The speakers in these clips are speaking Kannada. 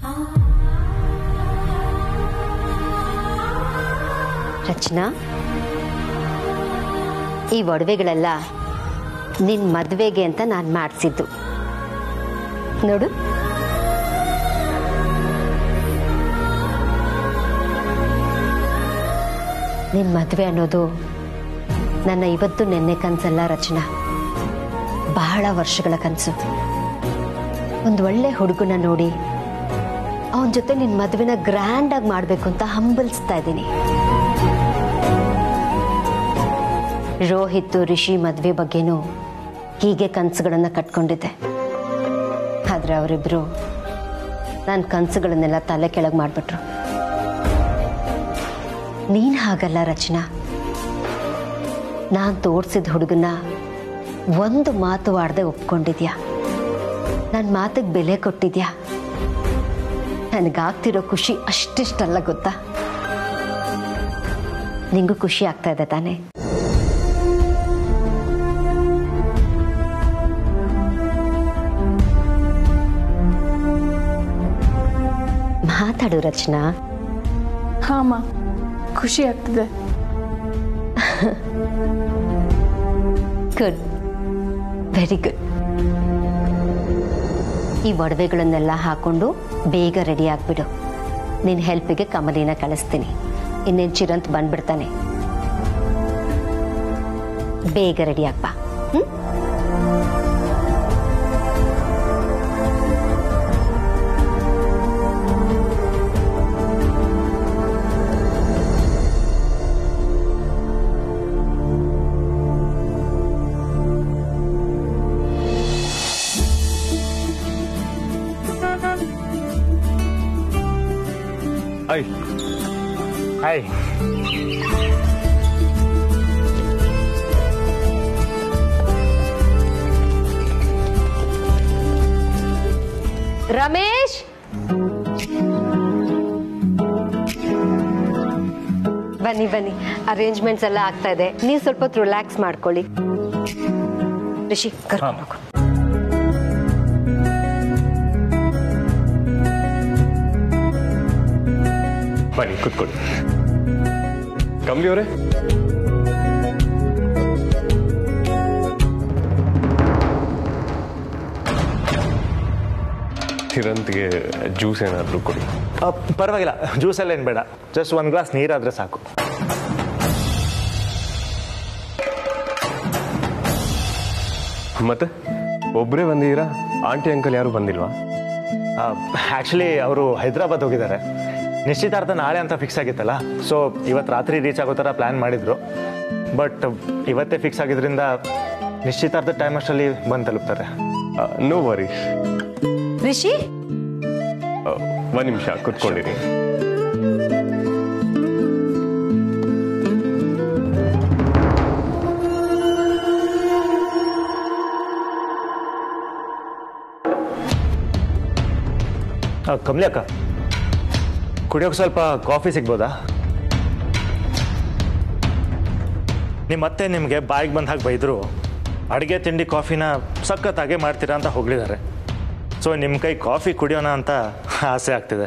ರಚನಾ ಈ ಒಡವೆಗಳೆಲ್ಲ ನಿನ್ನ ಮದುವೆಗೆ ಅಂತ ನಾನು ಮಾಡಿಸಿದ್ದು ನೋಡು ನಿನ್ನ ಮದುವೆ ಅನ್ನೋದು ನನ್ನ ಇವತ್ತು ನೆನ್ನೆ ಕನಸಲ್ಲ ರಚನಾ ಬಹಳ ವರ್ಷಗಳ ಕನಸು ಒಂದು ಒಳ್ಳೆ ಹುಡುಗನ ನೋಡಿ ಅವನ ಜೊತೆ ನಿನ್ನ ಮದುವೆನ ಗ್ರ್ಯಾಂಡಾಗಿ ಮಾಡಬೇಕು ಅಂತ ಹಂಬಲಿಸ್ತಾ ಇದ್ದೀನಿ ರೋಹಿತ್ ರಿಷಿ ಮದುವೆ ಬಗ್ಗೆನೂ ಹೀಗೆ ಕನಸುಗಳನ್ನು ಕಟ್ಕೊಂಡಿದ್ದೆ ಆದರೆ ಅವರಿಬ್ಬರು ನನ್ನ ಕನಸುಗಳನ್ನೆಲ್ಲ ತಲೆ ಕೆಳಗೆ ಮಾಡಿಬಿಟ್ರು ನೀನು ಹಾಗಲ್ಲ ರಚನಾ ನಾನು ತೋರಿಸಿದ ಹುಡುಗನ ಒಂದು ಮಾತು ಆಡದೆ ಒಪ್ಕೊಂಡಿದ್ಯಾ ನನ್ನ ಮಾತಿಗೆ ಬೆಲೆ ಕೊಟ್ಟಿದ್ಯಾ ನನಗಾಗ್ತಿರೋ ಖುಷಿ ಅಷ್ಟಿಷ್ಟಲ್ಲ ಗೊತ್ತಾ ನಿಂಗೂ ಖುಷಿ ಆಗ್ತಾ ಇದೆ ತಾನೇ ಮಾತಾಡು ರಚನಾ ಹಾಂ ಖುಷಿ ಆಗ್ತಿದೆ ಗುಡ್ ವೆರಿ ಗುಡ್ ಈ ಒಡವೆಗಳನ್ನೆಲ್ಲ ಹಾಕೊಂಡು ಬೇಗ ರೆಡಿ ಆಗ್ಬಿಡು ನಿನ್ನ ಹೆಲ್ಪಿಗೆ ಕಮಲಿನ ಕಳಿಸ್ತೀನಿ ಇನ್ನೇನು ಚಿರಂತ್ ಬಂದ್ಬಿಡ್ತಾನೆ ಬೇಗ ರೆಡಿ ಆಗ್ಬಾ ಹ್ಞೂ ಹಾಯ್ ಹಾಯ್ ರಮೇಶ್ ಬನ್ನಿ ಬನ್ನಿ ಅರೇಂಜ್ಮೆಂಟ್ಸ್ ಎಲ್ಲ ಆಗ್ತಾ ಇದೆ ನೀವು ಸ್ವಲ್ಪ ಹೊತ್ತು ರಿಲ್ಯಾಕ್ಸ್ ಮಾಡ್ಕೊಳ್ಳಿ ರಿಷಿ ಕರ್ಕೊಂಡು ಹೋಗು ಬನ್ನಿ ಕೂತ್ಕೊಳ್ಳಿ ಕಮ್ಲಿ ಅವರೇ ಚಿರಂತ್ಗೆ ಜ್ಯೂಸ್ ಏನಾದರೂ ಕೊಡಿ ಆ, ಪರವಾಗಿಲ್ಲ ಜ್ಯೂಸ್ ಎಲ್ಲ ಏನು ಬೇಡ ಜಸ್ಟ್ ಒಂದು ಗ್ಲಾಸ್ ನೀರಾದರೆ ಸಾಕು ಮತ್ತೆ ಒಬ್ಬರೇ ಬಂದಿದ್ದೀರಾ ಆಂಟಿ ಅಂಕಲ್ ಯಾರು ಬಂದಿಲ್ವಾ ಆ್ಯಕ್ಚುಲಿ ಅವರು ಹೈದ್ರಾಬಾದ್ ಹೋಗಿದ್ದಾರೆ ನಿಶ್ಚಿತಾರ್ಥ ನಾಳೆ ಅಂತ ಫಿಕ್ಸ್ ಆಗಿತ್ತಲ್ಲ ಸೊ ಇವತ್ತು ರಾತ್ರಿ ರೀಚ್ ಆಗೋ ಥರ ಪ್ಲ್ಯಾನ್ ಮಾಡಿದ್ರು ಬಟ್ ಇವತ್ತೇ ಫಿಕ್ಸ್ ಆಗಿದ್ರಿಂದ ನಿಶ್ಚಿತಾರ್ಥ ಟೈಮ್ ಅಷ್ಟರಲ್ಲಿ ಬಂದು ತಲುಪ್ತಾರೆ ನೋ ವರೀಸ್ ರಿಷಿ ಒಂದು ನಿಮಿಷ ಕೂತ್ಕೊಂಡಿರಿ ಆ, ಕಮಲಿ ಅಕ್ಕ ಕುಡಿಯೋಕೆ ಸ್ವಲ್ಪ ಕಾಫಿ ಸಿಗ್ಬೋದಾ ನಿಮ್ಮ ಮತ್ತೆ ನಿಮಗೆ ಬಾಯಿಗೆ ಬಂದ ಹಾಗೆ ಬೈದರು ಅಡುಗೆ ತಿಂಡಿ ಕಾಫಿನ ಸಖತ್ತಾಗೆ ಮಾಡ್ತೀರಾ ಅಂತ ಹೊಗಳಿದ್ದಾರೆ ಸೊ ನಿಮ್ಮ ಕೈ ಕಾಫಿ ಕುಡಿಯೋಣ ಅಂತ ಆಸೆ ಆಗ್ತಿದೆ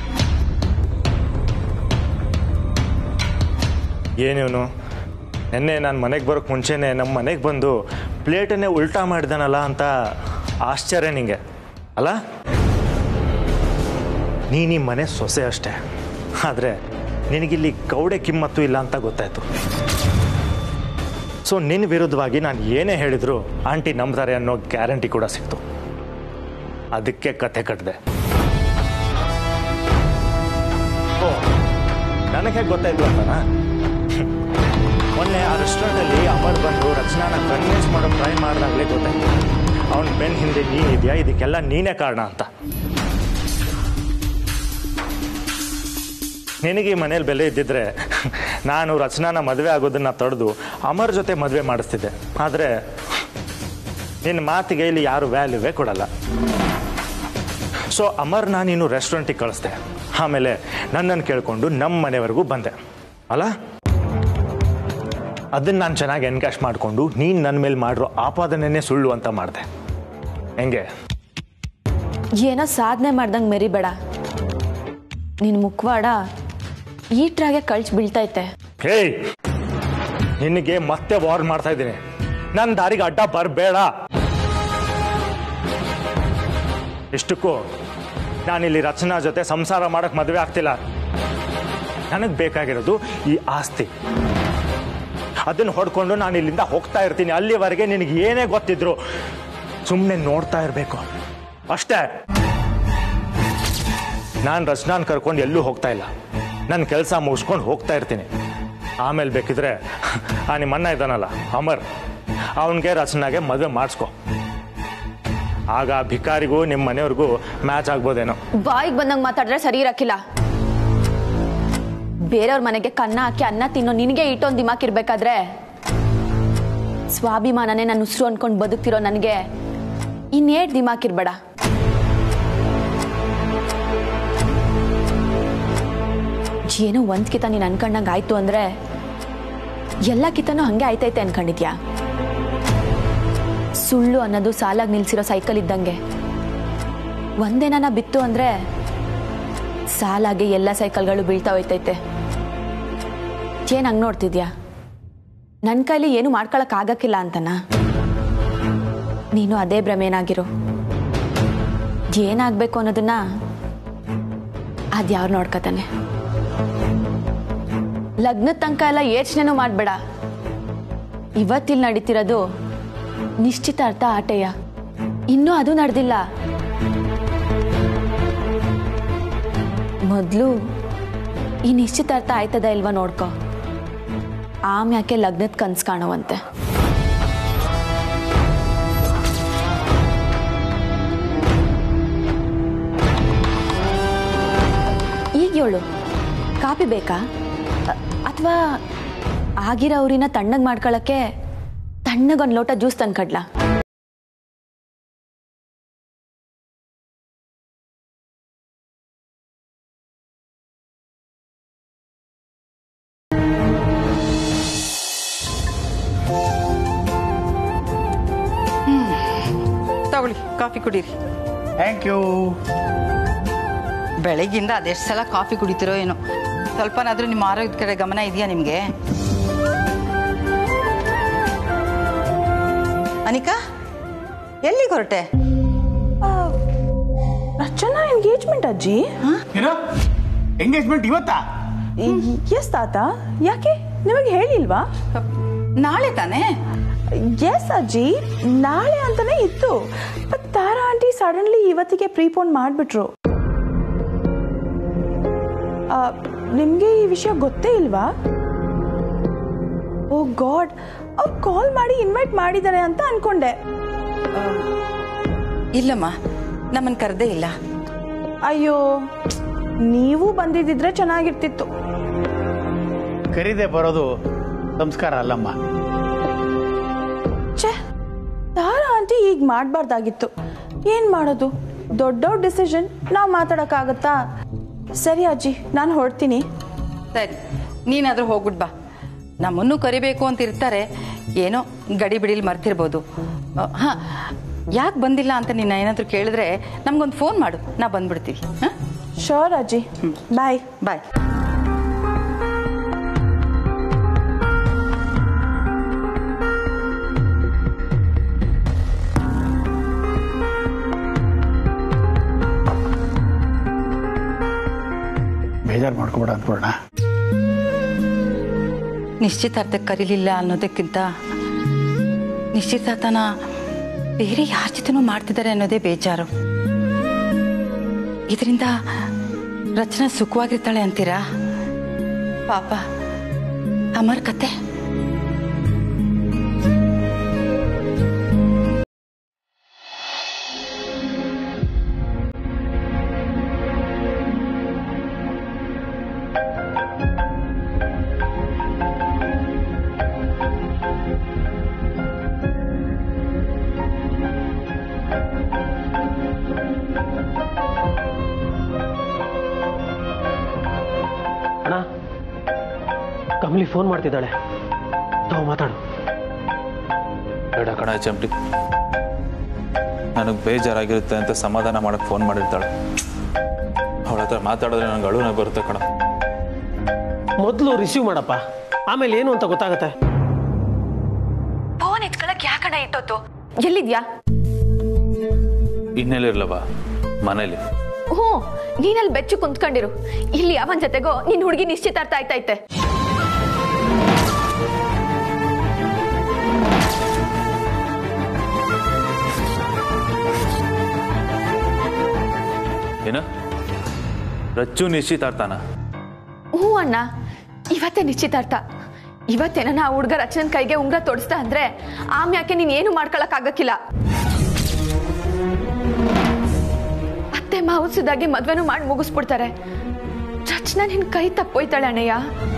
ಏನೇನು ನಿನ್ನೆ ನಾನು ಮನೆಗೆ ಬರೋಕ್ಕೆ ಮುಂಚೆನೇ ನಮ್ಮ ಮನೆಗೆ ಬಂದು ಪ್ಲೇಟನ್ನೇ ಉಲ್ಟಾ ಮಾಡಿದಾನಲ್ಲ ಅಂತ ಆಶ್ಚರ್ಯ ನಿಂಗೆ ಅಲ್ಲ ನೀನು ಈ ಮನೆ ಸೊಸೆ ಅಷ್ಟೇ ಆದರೆ ನಿನಗಿಲ್ಲಿ ಕೌಡೆ ಕಿಮ್ಮತ್ತು ಇಲ್ಲ ಅಂತ ಗೊತ್ತಾಯ್ತು ಸೊ ನಿನ್ನ ವಿರುದ್ಧವಾಗಿ ನಾನು ಏನೇ ಹೇಳಿದ್ರು ಆಂಟಿ ನಂಬ್ತಾರೆ ಅನ್ನೋ ಗ್ಯಾರಂಟಿ ಕೂಡ ಸಿಕ್ತು ಅದಕ್ಕೆ ಕತೆ ಕಟ್ಟಿದೆ ಓ ನನಗೆ ಹೇಗೆ ಗೊತ್ತಾಯ್ತು ಅಂತನಾ ಮೊನ್ನೆ ಆ ರೆಸ್ಟೋರೆಂಟಲ್ಲಿ ಅಮರ್ ಬಂದು ರಚನಾನ ಕನ್ವಿನ್ಸ್ ಮಾಡೋ ಟ್ರೈ ಮಾಡಿದಾಗಲೇ ಗೊತ್ತಾಯ್ತು ಅವನ ಬೆನ್ನ ಹಿಂದೆ ನೀನಿದೆಯಾ ಇದಕ್ಕೆಲ್ಲ ನೀನೇ ಕಾರಣ ಅಂತ ನಿನಗೆ ಈ ಮನೇಲಿ ಬೆಲೆ ಇದ್ದಿದ್ರೆ ನಾನು ರಚನಾನ ಮದುವೆ ಆಗೋದನ್ನ ತಡೆದು ಅಮರ್ ಜೊತೆ ಮದುವೆ ಮಾಡಿಸ್ತಿದ್ದೆ ಆದರೆ ನಿನ್ನ ಮಾತಿಗೆ ಇಲ್ಲಿ ಯಾರು ವ್ಯಾಲ್ಯೂವೇ ಕೊಡಲ್ಲ ಸೊ ಅಮರ್ನ ನೀನು ರೆಸ್ಟೋರೆಂಟಿಗೆ ಕಳಿಸ್ದೆ ಆಮೇಲೆ ನನ್ನನ್ನು ಕೇಳಿಕೊಂಡು ನಮ್ಮ ಮನೆವರೆಗೂ ಬಂದೆ ಅಲ್ಲ ಅದನ್ನು ನಾನು ಚೆನ್ನಾಗಿ ಎನ್ಕ್ಯಾಶ್ ಮಾಡಿಕೊಂಡು ನೀನು ನನ್ನ ಮೇಲೆ ಮಾಡಿರೋ ಆಪಾದನೆನೇ ಸುಳ್ಳು ಅಂತ ಮಾಡಿದೆ ಹೆಂಗೆ ಏನೋ ಸಾಧನೆ ಮಾಡ್ದಂಗೆ ಮೆರಿಬೇಡ ನಿನ್ನ ಮುಖವಾಡ ಈಟ್ರಾಗೆ ಕಳ್ಸಿ ಬೀಳ್ತೈತೆ ಹೇಯ್ ನಿನಗೆ ಮತ್ತೆ ವಾರ್ ಮಾಡ್ತಾ ಇದ್ದೀನಿ ನನ್ನ ದಾರಿಗೆ ಅಡ್ಡ ಬರಬೇಡ ಇಷ್ಟಕ್ಕೂ ನಾನಿಲ್ಲಿ ರಚನಾ ಜೊತೆ ಸಂಸಾರ ಮಾಡಕ್ ಮದುವೆ ಆಗ್ತಿಲ್ಲ ನನಗೆ ಬೇಕಾಗಿರೋದು ಈ ಆಸ್ತಿ ಅದನ್ನು ಹೊಡ್ಕೊಂಡು ನಾನು ಇಲ್ಲಿಂದ ಹೋಗ್ತಾ ಇರ್ತೀನಿ ಅಲ್ಲಿವರೆಗೆ ನಿನಗೆ ಏನೇ ಗೊತ್ತಿದ್ರು ಸುಮ್ಮನೆ ನೋಡ್ತಾ ಇರಬೇಕು ಅಷ್ಟೇ ನಾನು ರಚನಾನ್ ಕರ್ಕೊಂಡು ಎಲ್ಲೂ ಹೋಗ್ತಾ ಇಲ್ಲ ನನ್ನ ಕೆಲಸ ಮುಗಿಸ್ಕೊಂಡು ಹೋಗ್ತಾ ಇರ್ತೀನಿ ಆಮೇಲೆ ಬೇಕಿದ್ರೆ ಆ ನಿಮ್ಮ ಅಣ್ಣ ಇದ್ದಾನಲ್ಲ ಅಮರ್ ಅವನಿಗೆ ರಚನಾಗೆ ಮದುವೆ ಮಾಡಿಸ್ಕೊ ಆಗ ಆ ಭಿಕಾರಿಗೂ ನಿಮ್ಮ ಮನೆಯವ್ರಿಗೂ ಮ್ಯಾಚ್ ಆಗ್ಬೋದೇನೋ ಬಾಯಿಗೆ ಬಂದಂಗೆ ಮಾತಾಡಿದ್ರೆ ಸರಿ ಇರಕ್ಕಿಲ್ಲ ಬೇರೆಯವ್ರ ಮನೆಗೆ ಕನ್ನ ಹಾಕಿ ಅನ್ನ ತಿನ್ನೋ ನಿನಗೆ ಇಟ್ಟೊಂದು ದಿಮಾಕ್ ಇರ್ಬೇಕಾದ್ರೆ ಸ್ವಾಭಿಮಾನನೇ ನನ್ನ ಉಸಿರು ಅನ್ಕೊಂಡು ಬದುಕ್ತಿರೋ ನನಗೆ ಇನ್ನೇಟ್ ದಿಮಾಕ್ ಇರ್ಬೇಡ ಏನೋ ಒಂದ್ ಕಿತ ನೀನು ಅನ್ಕೊಂಡಂಗೆ ಆಯ್ತು ಅಂದ್ರೆ ಎಲ್ಲ ಕಿತನೂ ಹಂಗೆ ಆಯ್ತೈತೆ ಅನ್ಕೊಂಡಿದ್ಯಾ ಸುಳ್ಳು ಅನ್ನೋದು ಸಾಲಾಗಿ ನಿಲ್ಸಿರೋ ಸೈಕಲ್ ಇದ್ದಂಗೆ ಒಂದೇನ ಬಿತ್ತು ಅಂದ್ರೆ ಸಾಲಾಗಿ ಎಲ್ಲ ಸೈಕಲ್ಗಳು ಬೀಳ್ತಾ ಹೋಯ್ತೈತೆ ಏನ್ ಹಂಗ್ ನೋಡ್ತಿದ್ಯಾ ನನ್ನ ಕೈಲಿ ಏನು ಮಾಡ್ಕೊಳಕ್ ಆಗಕ್ಕಿಲ್ಲ ಅಂತನಾ ನೀನು ಅದೇ ಭ್ರಮೇನಾಗಿರು ಏನಾಗ್ಬೇಕು ಅನ್ನೋದನ್ನ ಅದ್ಯಾವ್ರು ನೋಡ್ಕತಾನೆ ಲಗ್ನದ ತನಕ ಎಲ್ಲ ಯೋಚನೆನೂ ಮಾಡ್ಬೇಡ ಇವತ್ತಿಲ್ಲಿ ನಡೀತಿರೋದು ನಿಶ್ಚಿತಾರ್ಥ ಆಟೆಯ ಇನ್ನೂ ಅದು ನಡೆದಿಲ್ಲ ಮೊದಲು ಈ ನಿಶ್ಚಿತಾರ್ಥ ಆಯ್ತದ ಇಲ್ವಾ ನೋಡ್ಕೊ ಆಮ್ಯಾಕೆ ಲಗ್ನದ ಕನ್ಸು ಕಾಣುವಂತೆ ಈಗ ಹೇಳು ಕಾಪಿ ಬೇಕಾ ಅಥವಾ ಆಗಿರೋ ಅವ್ರಿನ ತಣ್ಣಗೆ ಮಾಡ್ಕೊಳಕ್ಕೆ ತಣ್ಣಗೊಂದು ಲೋಟ ಜ್ಯೂಸ್ ತಂದ್ಕಡ್ಲಾ ತಗೊಳ್ಳಿ ಕಾಫಿ ಕುಡೀರಿ ಥ್ಯಾಂಕ್ ಯು ಬೆಳಗ್ಗಿಂದ ಅದೆಷ್ಟು ಸಲ ಕಾಫಿ ಕುಡಿತಿರೋ ಏನೋ ಸ್ವಲ್ಪನಾದ್ರೂ ನಿಮ್ಮ ಆರೋಗ್ಯದ ಕಡೆ ಗಮನ ಇದೆಯಾ ನಿಮಗೆ ಅನಿಕಾ ಎಲ್ಲಿಗೆ ಹೊರಟೆ ರಚನಾ ಎಂಗೇಜ್ಮೆಂಟ್ ಅಜ್ಜಿ ಏನೋ ಎಂಗೇಜ್ಮೆಂಟ್ ಇವತ್ತಾ ಎಸ್ ತಾತ ಯಾಕೆ ನಿಮಗೆ ಹೇಳಿಲ್ವಾ ನಾಳೆ ತಾನೇ ಎಸ್ ಅಜ್ಜಿ ನಾಳೆ ಅಂತಾನೆ ಇತ್ತು ಬಟ್ ತಾರಾ ಆಂಟಿ ಸಡನ್ಲಿ ಇವತ್ತಿಗೆ ಪ್ರೀಪೋನ್ ಮಾಡಿಬಿಟ್ರು ನಿಮಗೆ ಈ ವಿಷಯ ಗೊತ್ತೇ ಇಲ್ವಾ ಓ ಗಾಡ್ ಅವ್ರು ಕಾಲ್ ಮಾಡಿ ಇನ್ವೈಟ್ ಮಾಡಿದ್ದಾರೆ ಅಂತ ಅನ್ಕೊಂಡೆ ಇಲ್ಲಮ್ಮ ನಮ್ಮನ್ನು ಕರೆದೇ ಇಲ್ಲ ಅಯ್ಯೋ ನೀವು ಬಂದಿದ್ದಿದ್ರೆ ಚೆನ್ನಾಗಿರ್ತಿತ್ತು ಕರೀದೆ ಬರೋದು ಸಂಸ್ಕಾರ ಅಲ್ಲಮ್ಮ ಛೇ ತಾರಾ ಆಂಟಿ ಈಗ ಮಾಡಬಾರ್ದಾಗಿತ್ತು ಏನು ಮಾಡೋದು ದೊಡ್ಡ ದೊಡ್ಡ ಡಿಸಿಷನ್ ನಾವು ಮಾತಾಡೋಕ್ಕಾಗತ್ತಾ ಸರಿ ಅಜ್ಜಿ ನಾನು ಹೊರಡ್ತೀನಿ ಸರಿ ನೀನಾದ್ರೂ ಹೋಗ್ಬಿಟ್ ಬಾ ನಮ್ಮನ್ನು ಕರಿಬೇಕು ಅಂತ ಇರ್ತಾರೆ ಏನೋ ಗಡಿ ಬಿಡಿಲಿ ಮರ್ತಿರ್ಬೋದು ಹಾಂ ಯಾಕೆ ಬಂದಿಲ್ಲ ಅಂತ ನಿನ್ನ ಏನಾದರೂ ಕೇಳಿದ್ರೆ ನಮ್ಗೊಂದು ಫೋನ್ ಮಾಡು ನಾ ಬಂದ್ಬಿಡ್ತೀವಿ ಹಾಂ ಶೋರ್ ಅಜ್ಜಿ ಬಾಯ್ ಬಾಯ್ ಬೇಜಾರು ಮಾಡ್ಕೊಬೇಡ ಅನ್ಪೂರ್ಣ ನಿಶ್ಚಿತಾರ್ಥಕ್ಕೆ ಕರೀಲಿಲ್ಲ ಅನ್ನೋದಕ್ಕಿಂತ ನಿಶ್ಚಿತಾರ್ಥನ ಬೇರೆ ಯಾರ ಜೊತೆನೂ ಮಾಡ್ತಿದ್ದಾರೆ ಅನ್ನೋದೇ ಬೇಜಾರು ಇದರಿಂದ ರಚನಾ ಸುಖವಾಗಿರ್ತಾಳೆ ಅಂತೀರಾ ಪಾಪ ಅಮರ್ ಕತೆ ಅಣ್ಣ ಕಮಲಿ ಫೋನ್ ಮಾಡ್ತಿದ್ದಾಳೆ ತಾವು ಮಾತಾಡು ಬೇಡ ಕಣ ಚಂಪ್ಲಿ ನನಗೆ ಬೇಜಾರಾಗಿರುತ್ತೆ ಅಂತ ಸಮಾಧಾನ ಮಾಡಕ್ಕೆ ಫೋನ್ ಮಾಡಿರ್ತಾಳೆ ಅವಳ ಅವಳ ಹತ್ರ ಮಾತಾಡಿದ್ರೆ ನಂಗೆ ಅಳುನೇ ಬರುತ್ತೆ ಕಣ ಮೊದಲು ರಿಸೀವ್ ಮಾಡಪ್ಪ ಆಮೇಲೆ ಏನು ಅಂತ ಗೊತ್ತಾಗತ್ತೆ ಫೋನ್ ಎತ್ಕೊಳಕ್ ಯಾಕಣ ಇಟ್ಟೋತು ಎಲ್ಲಿದ್ಯಾ ಇನ್ನೆಲ್ಲಿರ್ಲವ ಮನೇಲಿ ಹ್ಞೂ ನೀನಲ್ಲಿ ಬೆಚ್ಚು ಕುಂತ್ಕೊಂಡಿರು ಇಲ್ಲಿ ಅವನ ಜೊತೆಗೋ ನಿನ್ ಹುಡುಗಿ ನಿಶ್ಚಿತಾರ್ಥ ಆಯ್ತೈತೆ ಏನು ರಚ್ಚು ನಿಶ್ಚಿತಾರ್ಥನ ಹ್ಞೂ ಅಣ್ಣ ಇವತ್ತೇ ನಿಶ್ಚಿತಾರ್ಥ ಇವತ್ತೇನ ಆ ಹುಡುಗ ರಚನನ್ ಕೈಗೆ ಉಂಗ್ರ ತೊಡಿಸ್ದ ಅಂದ್ರೆ ಆಮ್ಯಾಕೆ ನೀನ್ ಏನು ಮಾಡ್ಕೊಳಕ್ ಆಗಕ್ಕಿಲ್ಲ ಅತ್ತೆ ಮಾವುಸಿದಾಗೆ ಮದ್ವೆನೂ ಮಾಡಿ ಮುಗಿಸ್ಬಿಡ್ತಾರೆ ರಚನಾ ನಿನ್ ಕೈ ತಪ್ಪೋಯ್ತಾಳೆ ಅಣ್ಣಯ್ಯ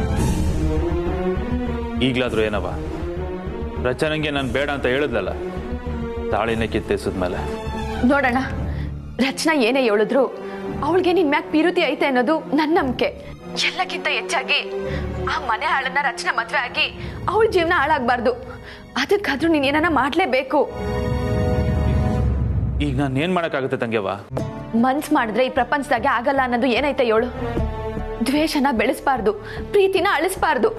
ಈಗ್ಲಾದ್ರೂ ಏನವ ರಚನೆಗೆ ನಾನು ಬೇಡ ಅಂತ ಹೇಳಿದ್ಲಲ್ಲ ತಾಳಿನೇ ಕಿತ್ತೆಸಿದ್ಮೇಲೆ ನೋಡೋಣ ರಚನಾ ಏನೇ ಹೇಳಿದ್ರು ಅವಳಿಗೆ ನಿನ್ ಮ್ಯಾಕ್ ಪಿರುತಿ ಐತೆ ಅನ್ನೋದು ನನ್ನ ನಂಬಿಕೆ ಎಲ್ಲಕ್ಕಿಂತ ಹೆಚ್ಚಾಗಿ ಆ ಮನೆ ಹಾಳನ್ನ ರಚನಾ ಮದ್ವೆ ಆಗಿ ಅವಳ ಜೀವನ ಹಾಳಾಗ್ಬಾರ್ದು ಅದಕ್ಕಾದ್ರೂ ನೀನ್ ಏನಾನ ಮಾಡ್ಲೇಬೇಕು ಈಗ ನಾನು ಏನ್ ಮಾಡಕ್ಕಾಗುತ್ತೆ ತಂಗ್ಯವ ಮನ್ಸ್ ಮಾಡಿದ್ರೆ ಈ ಪ್ರಪಂಚದಾಗೆ ಆಗಲ್ಲ ಅನ್ನೋದು ಏನೈತೆ ಹೇಳು ದ್ವೇಷನ ಬೆಳೆಸ್ಬಾರ್ದು ಪ್ರೀತಿನ ಅಳಿಸ್ಬಾರ್ದು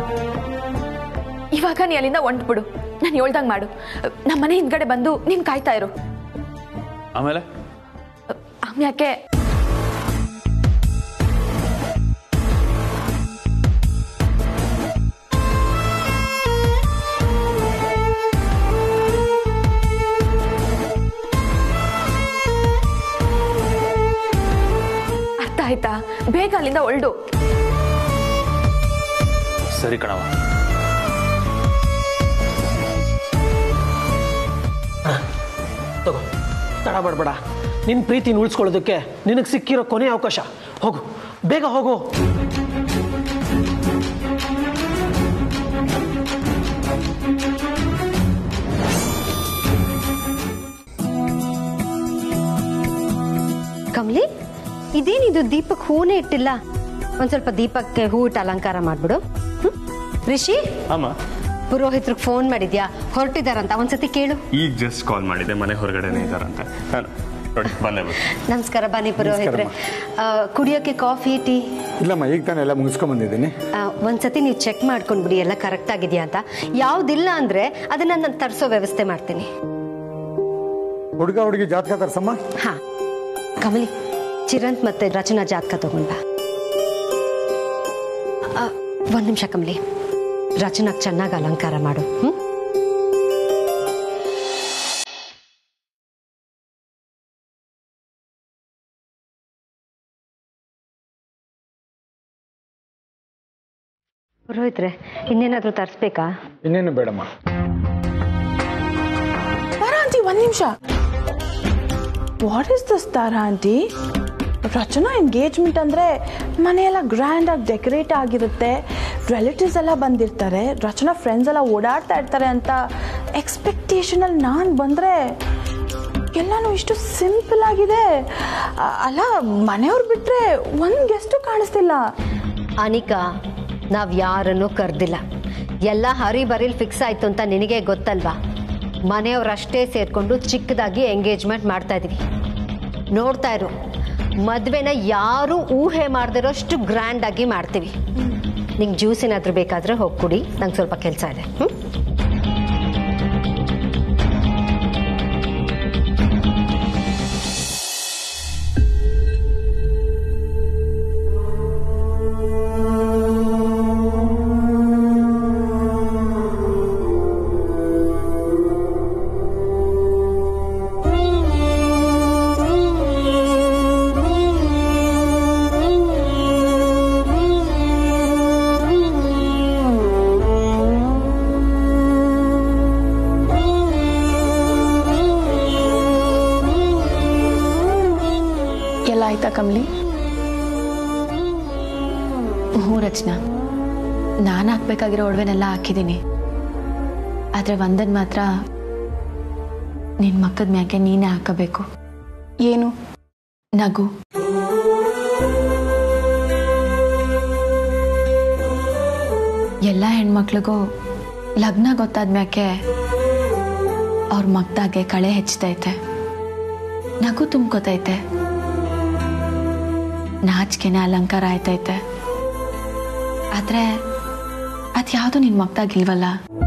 ಇವಾಗ ನೀ ಅಲ್ಲಿಂದ ಹೊಂಟ್ಬಿಡು ನಾನು ಹೇಳ್ದಂಗ್ ಮಾಡು ನಮ್ಮ ಮನೆ ಹಿಂದ್ಗಡೆ ಬಂದು ನೀನ್ ಕಾಯ್ತಾ ಇರು ಆಮೇಲೆ ಆಮ್ಯಾಕೆ ಅರ್ಥ ಆಯ್ತಾ ಬೇಗ ಅಲ್ಲಿಂದ ಹೊಲ್ಡು ಸರಿ ಕಣವ ತಗೋ ತಡ ಮಾಡಬೇಡ ನಿನ್ನ ಪ್ರೀತಿನ ಉಳಿಸ್ಕೊಳ್ಳೋದಕ್ಕೆ ನಿನಗೆ ಸಿಕ್ಕಿರೋ ಕೊನೆ ಅವಕಾಶ ಹೋಗು ಬೇಗ ಹೋಗು ಕಮಲಿ ಇದೇನಿದು ದೀಪಕ್ ಹೂನೇ ಇಟ್ಟಿಲ್ಲ ಒಂದ್ ಸ್ವಲ್ಪ ದೀಪಕ್ಕೆ ಹೂ ಇಟ್ಟು ಅಲಂಕಾರ ಮಾಡ್ಬಿಡು ಹ್ಮ್? ರಿಷಿ ಅಮ್ಮ ಪುರೋಹಿತ್ರಿಗೆ ಫೋನ್ ಮಾಡಿದ್ಯಾ ಹೊರಟಿದಾರಂತ ಒಂದ್ಸತಿ ಕೇಳು ಈಗ ಜಸ್ಟ್ ಕಾಲ್ ಮಾಡಿದೆ ಮನೆ ಹೊರಗಡೆನೇ ಇದ್ದಾರಂತೆ ನಾನು ನೋಡಿ ಬಂದೆ ಬಂದೆ ನಮಸ್ಕಾರ ಬನ್ನಿ ಪುರೋಹಿತ್ರೆ ಆ, ಕುಡಿಯೋಕೆ ಕಾಫಿ ಟೀ ಇಲ್ಲಮ್ಮ ಈಗ ತಾನೇ ಎಲ್ಲ ಮುಗಿಸ್ಕೊಂಡ್ ಬಂದಿದ್ದೀನಿ ಆ, ಒಂದ್ಸತಿ ನೀವು ಚೆಕ್ ಮಾಡ್ಕೊಂಡ್ಬಿಡಿ ಎಲ್ಲ ಕರೆಕ್ಟ್ ಆಗಿದೆಯಾ ಅಂತ ಯಾವ್ದಿಲ್ಲ ಅಂದ್ರೆ ಅದನ್ನ ನಾನು ತರಿಸೋ ವ್ಯವಸ್ಥೆ ಮಾಡ್ತೀನಿ ಹುಡುಗ ಹುಡುಗಿ ಜಾತಕ ತರ್ಸಮ್ಮ ಹಾ ಕಮಲಿ ಚಿರಂತ್ ಮತ್ತೆ ರಚನಾ ಜಾತಕ ತಗೊಂಡ್ ಬಾ ಆ, ಒಂದ್ ನಿಮಿಷ ಕಮಲಿ ರಚನಾಗ್ ಚೆನ್ನಾಗಿ ಅಲಂಕಾರ ಮಾಡು ಹ್ಮ್ ಪುರೋಹಿತ್ರೆ ಇನ್ನೇನಾದ್ರೂ ತರಿಸ್ಬೇಕಾ ಇನ್ನೇನು ಬೇಡಮ್ಮ ತಾರಾ ಆಂಟಿ ಒಂದ್ ನಿಮಿಷ what is this Tara aunty Rachana engagement ಅಂದರೆ ಮನೆಯೆಲ್ಲ ಗ್ರ್ಯಾಂಡಾಗಿ ಡೆಕೋರೇಟ್ ಆಗಿರುತ್ತೆ ರಿಲೇಟಿವ್ಸ್ ಎಲ್ಲ ಬಂದಿರ್ತಾರೆ ರಚನಾ ಫ್ರೆಂಡ್ಸ್ ಎಲ್ಲ ಓಡಾಡ್ತಾ ಇರ್ತಾರೆ ಅಂತ ಎಕ್ಸ್ಪೆಕ್ಟೇಷನಲ್ಲಿ ನಾನು ಬಂದರೆ ಎಲ್ಲನೂ ಇಷ್ಟು ಸಿಂಪಲ್ ಆಗಿದೆ ಅ- ಅಲ್ಲ ಮನೆಯವ್ರು ಬಿಟ್ಟರೆ ಒಂದು ಗೆಸ್ಟು ಕಾಣಿಸ್ತಿಲ್ಲ ಅನಿಕಾ ನಾವ್ ಯಾರನ್ನೂ ಕರ್ದಿಲ್ಲ ಎಲ್ಲ ಹರಿ ಬರಿಲ್ ಫಿಕ್ಸ್ ಆಯ್ತು ಅಂತ ನಿನಗೆ ಗೊತ್ತಲ್ವಾ ಮನೆಯವ್ರಷ್ಟೇ ಸೇರ್ಕೊಂಡು ಚಿಕ್ಕದಾಗಿ ಎಂಗೇಜ್ಮೆಂಟ್ ಮಾಡ್ತಾ ಇದೀವಿ ನೋಡ್ತಾ ಇರು ಮದ್ವೆನ ಯಾರು ಊಹೆ ಮಾಡ್ದಿರೋಷ್ಟು ಗ್ರ್ಯಾಂಡ್ ಆಗಿ ಮಾಡ್ತೀವಿ ನಿಂಗೆ ಜ್ಯೂಸ್ ಏನಾದ್ರೂ ಬೇಕಾದ್ರೆ ಹೋಗಿ ಕುಡಿ ನಂಗೆ ಸ್ವಲ್ಪ ಕೆಲಸ ಇದೆ ಹ್ಮ್ ಎಲ್ಲ ಆಯ್ತಾ ಕಮಲಿ ಹ್ಞೂ ರಚನಾ ನಾನು ಹಾಕ್ಬೇಕಾಗಿರೋ ಒಡವೆನೆಲ್ಲ ಹಾಕಿದ್ದೀನಿ ಆದರೆ ಒಂದನ್ನು ಮಾತ್ರ ನಿನ್ನ ಮಕ್ಕದ ಮ್ಯಾಕೆ ನೀನೇ ಹಾಕಬೇಕು ಏನು ನಗು ಎಲ್ಲ ಹೆಣ್ಮಕ್ಳಿಗೂ ಲಗ್ನ ಗೊತ್ತಾದ ಮ್ಯಾಕೆ ಅವ್ರ ಮಗ್ದಾಗೆ ಕಳೆ ಹೆಚ್ಚತೈತೆ ನಗು ತುಂಬ್ಕೋತೈತೆ ನಾಚಿಕೆನೆ ಅಲಂಕಾರ ಆಯ್ತೈತೆ ಆದರೆ ಅದ್ಯಾವುದು ನಿನ್ನ ಮಗ್ದಾಗಿಲ್ವಲ್ಲ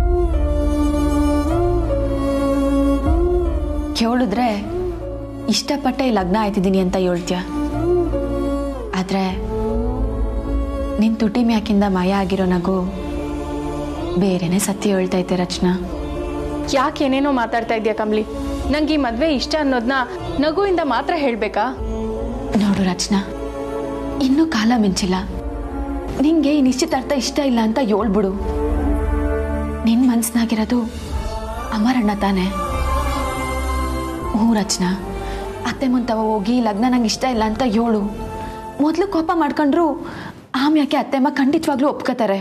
ಕೇಳಿದ್ರೆ ಇಷ್ಟಪಟ್ಟೆ ಈ ಲಗ್ನ ಆಯ್ತಿದ್ದೀನಿ ಅಂತ ಹೇಳ್ತೀಯ ಆದರೆ ನಿನ್ನ ತುಟಿ ಮ್ಯಾಕಿಂದ ಮಯ ಆಗಿರೋ ನಗು ಬೇರೆನೆ ಸತ್ಯ ಹೇಳ್ತೈತೆ ರಚನಾ ಯಾಕೆ ಏನೇನೋ ಮಾತಾಡ್ತಾ ಇದೆಯಾ ಕಮ್ಲಿ ನಂಗೆ ಈ ಮದ್ವೆ ಇಷ್ಟ ಅನ್ನೋದನ್ನ ನಗುವಿಂದ ಮಾತ್ರ ಹೇಳ್ಬೇಕಾ ನೋಡು ರಚನಾ ಇನ್ನೂ ಕಾಲ ಮಿಂಚಿಲ್ಲ ನಿಂಗೆ ಈ ನಿಶ್ಚಿತಾರ್ಥ ಇಷ್ಟ ಇಲ್ಲ ಅಂತ ಹೇಳ್ಬಿಡು ನಿನ್ ಮನ್ಸ್ನಾಗಿರೋದು ಅಮರಣ್ಣ ತಾನೆ ಹ್ಞೂ ರಚನಾ ಅತ್ತೆ ಮುಂತವ ಹೋಗಿ ಲಗ್ನ ನಂಗೆ ಇಷ್ಟ ಇಲ್ಲ ಅಂತ ಹೇಳು ಮೊದಲು ಕೋಪ ಮಾಡ್ಕೊಂಡ್ರು ಆಮ್ಯಾಕೆ ಅತ್ತೆಮ್ಮ ಖಂಡಿತವಾಗ್ಲೂ ಒಪ್ಕೋತಾರೆ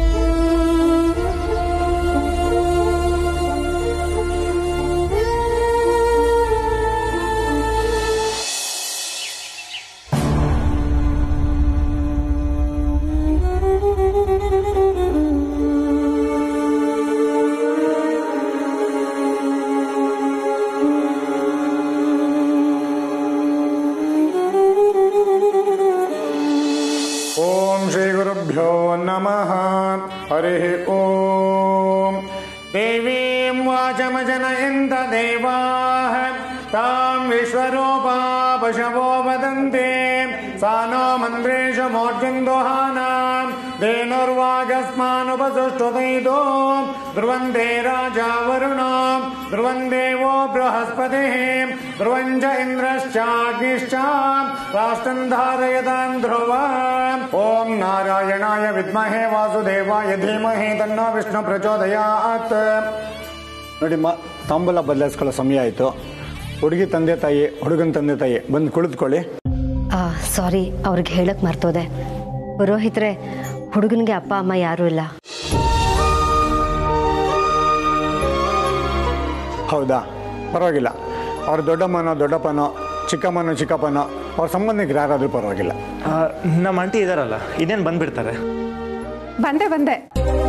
ಓಂ ಶ್ರೀ ಗುರುಭ್ಯೋ ನಮಃ ಹರಿ ಓಂ ದೇವೀಂ ವಾಚಮಜನಯಂತ ದೇವಾಃ ತಾಂ ವಿಶ್ವರೂಪಾ ಪಶವೋ ವದಂತೆ सा नो मन्त्रेषु मोर्जन्दोहानाम् धेनुर्वागस्मानुपसुष्टुतैतो ध्रुवन्ते राजा वरुणो ध्रुवन् देवो बृहस्पतिः ध्रुवम् च इन्द्रश्चाग्निश्च राष्ट्रम् धारयताम् ध्रुवा ॐ नारायणाय विद्महे वासुदेवाय धीमहि तन्नो विष्णु प्रचोदयात् ನೋಡಿ ಮ ತಾಂಬೂಲ ಬದಲಾಯಿಸ್ಕೊಳ್ಳೋ ಸಮಯ ಆಯಿತು ಹುಡುಗಿ ತಂದೆ ತಾಯಿ ಹುಡುಗನ ತಂದೆ ತಾಯಿ ಬಂದು ಕುಳಿತುಕೊಳ್ಳಿ ಸಾರಿ ಅವ್ರಿಗೆ ಹೇಳಕ್ ಮರ್ತೋದೆ ಪುರೋಹಿತ್ರೆ ಹುಡುಗನಿಗೆ ಅಪ್ಪ ಅಮ್ಮ ಯಾರೂ ಇಲ್ಲ ಹೌದಾ ಪರವಾಗಿಲ್ಲ ಅವ್ರ ದೊಡ್ಡಮ್ಮನೋ ದೊಡ್ಡಪ್ಪನೋ ಚಿಕ್ಕಮ್ಮನೋ ಚಿಕ್ಕಪ್ಪನೋ ಅವ್ರ ಸಂಬಂಧಿಕರು ಯಾರಾದರೂ ಪರವಾಗಿಲ್ಲ ಆ, ನಮ್ಮ ಆಂಟಿ ಇದಾರಲ್ಲ ಇನ್ನೇನು ಬಂದ್ಬಿಡ್ತಾರೆ ಬಂದೆ ಬಂದೆ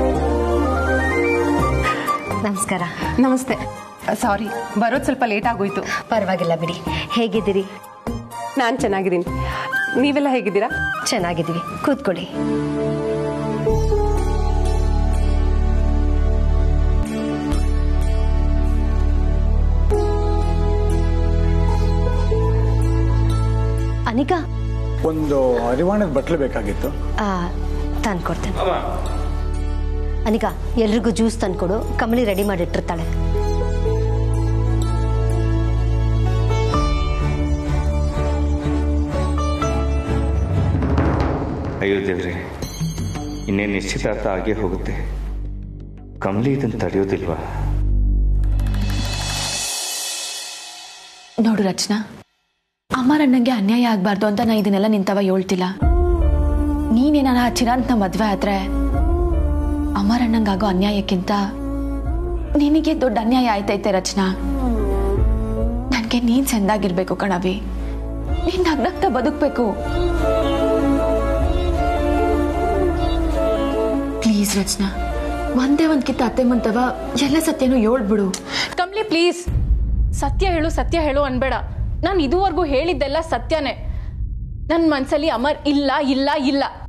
ನಮಸ್ಕಾರ ನಮಸ್ತೆ ಸಾರಿ ಬರೋದು ಸ್ವಲ್ಪ ಲೇಟ್ ಆಗೋಯ್ತು ಪರವಾಗಿಲ್ಲ ಬಿಡಿ ಹೇಗಿದ್ದೀರಿ ನಾನು ಚೆನ್ನಾಗಿದ್ದೀನಿ ನೀವೆಲ್ಲ ಹೇಗಿದ್ದೀರಾ ಚೆನ್ನಾಗಿದ್ದೀವಿ ಕೂತ್ಕೊಳ್ಳಿ ಅನಿಕಾ ಒಂದು ಅರಿವಾಣದ ಬಟ್ಲು ಬೇಕಾಗಿತ್ತು ಆ, ತಂದ್ಕೊಡ್ತೇನೆ ಅನಿಕಾ ಎಲ್ರಿಗೂ ಜ್ಯೂಸ್ ತಂದ್ಕೊಡು ಕಮಲಿ ರೆಡಿ ಮಾಡಿಟ್ಟಿರ್ತಾಳೆ ಅಯ್ಯೋ ದೇವ್ರೆ ಇನ್ನೇನು ನಿಶ್ಚಿತಾರ್ಥ ಆಗೇ ಹೋಗುತ್ತೆ ಕಮಲಿ ಇದನ್ನು ತಡೆಯೋದಿಲ್ವಾ ನೋಡು ರಚನಾ ಅಮ್ಮರಣ್ಣಂಗೆ ಅನ್ಯಾಯ ಆಗ್ಬಾರ್ದು ಅಂತ ನಾ ಇದನ್ನೆಲ್ಲ ನಿಂತವ ಹೇಳ್ತಿಲ್ಲ ನೀನೇನಾರ ಆ ಚಿರಾಂತ್ನ ಮದ್ವೆ ಆದ್ರೆ ಅಮರಣ್ಣಂಗಾಗೋ ಅನ್ಯಾಯಕ್ಕಿಂತ ನಿನಗೆ ದೊಡ್ಡ ಅನ್ಯಾಯ ಆಯ್ತೈತೆ ರಚನಾ ನನಗೆ ನೀನ್ ಚೆಂದಾಗಿರ್ಬೇಕು ಕಣವಿ ನೀನ್ ನಗ್ನಗ್ತಾ ಬದುಕ್ಬೇಕು ಪ್ಲೀಸ್ ರಚನಾ ಒಂದೇ ಒಂದ್ಕಿಂತ ಅತ್ತೆ ಮುಂತವ ಎಲ್ಲ ಸತ್ಯನೂ ಹೇಳ್ಬಿಡು ಕಮ್ಲಿ ಪ್ಲೀಸ್ ಸತ್ಯ ಹೇಳು ಸತ್ಯ ಹೇಳು ಅನ್ಬೇಡ ನಾನು ಇದುವರೆಗೂ ಹೇಳಿದ್ದೆಲ್ಲ ಸತ್ಯನೇ ನನ್ನ ಮನ್ಸಲ್ಲಿ ಅಮರ್ ಇಲ್ಲ ಇಲ್ಲ ಇಲ್ಲ